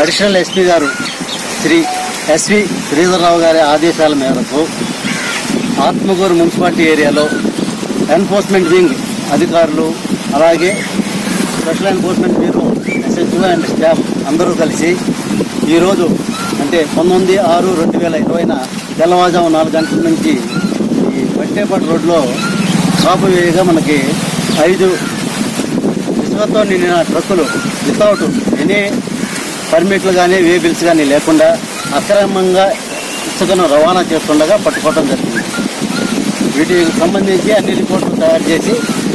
additional SP గారు Shri SV Sridhar Rao గారి ఆదేశాల మేరకు ఆత్మకూరు మున్సిపాలిటీ ఏరియాలో ఎన్ఫోర్స్మెంట్ వింగ్ అధికారులు అలాగే special enforcement bureau SHO and staff అందరూ కలిసి ఈరోజు అంటే పంతొమ్మిది ఆరు రెండు వేల ఇరవైన తెల్లవారుజాము నాలుగు గంటల నుంచి ఈ బట్టేపట్ రోడ్లో కాపు వేయగా మనకి ఐదు ఇసుకతో నిండిన ట్రక్కులు వితౌట్ ఎనీ పర్మిట్లు కానీ వేబిల్స్ కానీ లేకుండా అక్రమంగా ఇసుకను రవాణా చేస్తుండగా పట్టుకోవడం జరిగింది వీటికి సంబంధించి అన్ని రిపోర్ట్లు తయారు చేసి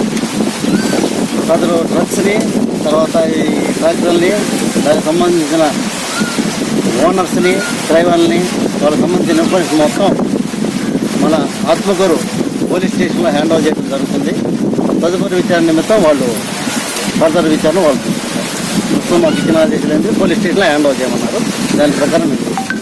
సదరు డ్రగ్స్ని తర్వాత ఈ ట్రాక్టర్ని దానికి సంబంధించిన ఓనర్స్ని డ్రైవర్ని వాళ్ళకి సంబంధించిన ఇన్ఫర్మేషన్ మొత్తం మన ఆత్మకూరు పోలీస్ స్టేషన్లో హ్యాండ్ ఓవర్ చేయడం జరుగుతుంది తదుపరి విచారణ నిమిత్తం వాళ్ళు ఫర్దర్ విచారణ వాళ్ళు ప్రస్తుతం మాకు ఇచ్చిన ఆదేశాలు ఏంటి పోలీస్ స్టేషన్లో హ్యాండ్ ఓవర్ చేయమన్నారు దాని ప్రకారం మేము